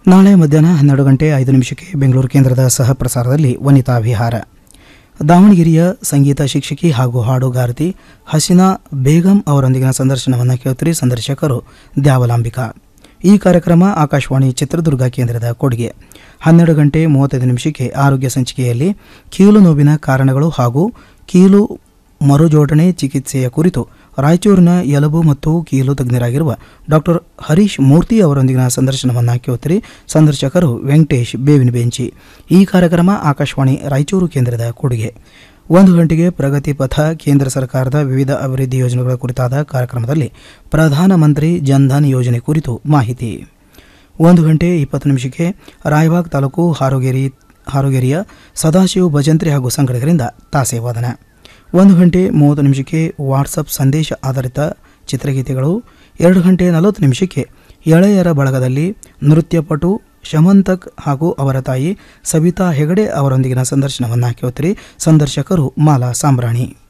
ನಾಳೆ ಮಧ್ಯಾಹ್ನ ಹನ್ನೆರಡು ಗಂಟೆ ಐದು ನಿಮಿಷಕ್ಕೆ ಬೆಂಗಳೂರು ಕೇಂದ್ರದ ಸಹ ಪ್ರಸಾರದಲ್ಲಿ ವನಿತಾ ವಿಹಾರ ದಾವಣಗೆರೆಯ ಸಂಗೀತ ಶಿಕ್ಷಕಿ ಹಾಗೂ ಹಾಡುಗಾರತಿ ಹಸೀನಾ ಬೇಗಂ ಅವರೊಂದಿಗಿನ ಸಂದರ್ಶನವನ್ನು ಕೇಳುತ್ತೀರಿ ಸಂದರ್ಶಕರು ದ್ಯಾವಲಾಂಬಿಕಾ ಈ ಕಾರ್ಯಕ್ರಮ ಆಕಾಶವಾಣಿ ಚಿತ್ರದುರ್ಗ ಕೇಂದ್ರದ ಕೊಡುಗೆ ಹನ್ನೆರಡು ಗಂಟೆ ಮೂವತ್ತೈದು ನಿಮಿಷಕ್ಕೆ ಆರೋಗ್ಯ ಸಂಚಿಕೆಯಲ್ಲಿ ಕೀಲು ನೋವಿನ ಕಾರಣಗಳು ಹಾಗೂ ಕೀಲು ಮರುಜೋಡಣೆ ಚಿಕಿತ್ಸೆಯ ಕುರಿತು ರಾಯಚೂರಿನ ಎಲುಬು ಮತ್ತು ಕೀಲು ತಜ್ಞರಾಗಿರುವ ಡಾಕ್ಟರ್ ಹರೀಶ್ ಮೂರ್ತಿ ಅವರೊಂದಿಗಿನ ಸಂದರ್ಶನವನ್ನು ಕೇಳುತ್ತೀರಿ ಸಂದರ್ಶಕರು ವೆಂಕಟೇಶ್ ಬೇವಿನ ಬೆಂಚಿ ಈ ಕಾರ್ಯಕ್ರಮ ಆಕಾಶವಾಣಿ ರಾಯಚೂರು ಕೇಂದ್ರದ ಕೊಡುಗೆ ಒಂದು ಗಂಟೆಗೆ ಪ್ರಗತಿ ಪಥ ಕೇಂದ್ರ ಸರ್ಕಾರದ ವಿವಿಧ ಅಭಿವೃದ್ಧಿ ಯೋಜನೆಗಳ ಕುರಿತಾದ ಕಾರ್ಯಕ್ರಮದಲ್ಲಿ ಪ್ರಧಾನಮಂತ್ರಿ ಜನ್ಧನ್ ಯೋಜನೆ ಕುರಿತು ಮಾಹಿತಿ ಒಂದು ಗಂಟೆ ಇಪ್ಪತ್ತು ನಿಮಿಷಕ್ಕೆ ರಾಯಬಾಗ್ ತಾಲೂಕು ಹಾರೋಗೇರಿ ಹಾರೋಗೇರಿಯ ಸದಾಶಿವ ಭಜಂತ್ರಿ ಹಾಗೂ ಸಂಘಟಕರಿಂದ ತಾಸೆ ವಾದನ ಒಂದು ಗಂಟೆ ಮೂವತ್ತು ನಿಮಿಷಕ್ಕೆ ವಾಟ್ಸಪ್ ಸಂದೇಶ ಆಧಾರಿತ ಚಿತ್ರಗೀತೆಗಳು ಎರಡು ಗಂಟೆ ನಲವತ್ತು ನಿಮಿಷಕ್ಕೆ ಎಳೆಯರ ಬಳಗದಲ್ಲಿ ನೃತ್ಯಪಟು ಶಮಂತಕ್ ಹಾಗೂ ಅವರ ತಾಯಿ ಸವಿತಾ ಹೆಗಡೆ ಅವರೊಂದಿಗಿನ ಸಂದರ್ಶನವನ್ನು ಕೇಳುತ್ತೀರಿ ಸಂದರ್ಶಕರು ಮಾಲಾ ಸಾಂಬ್ರಾಣಿ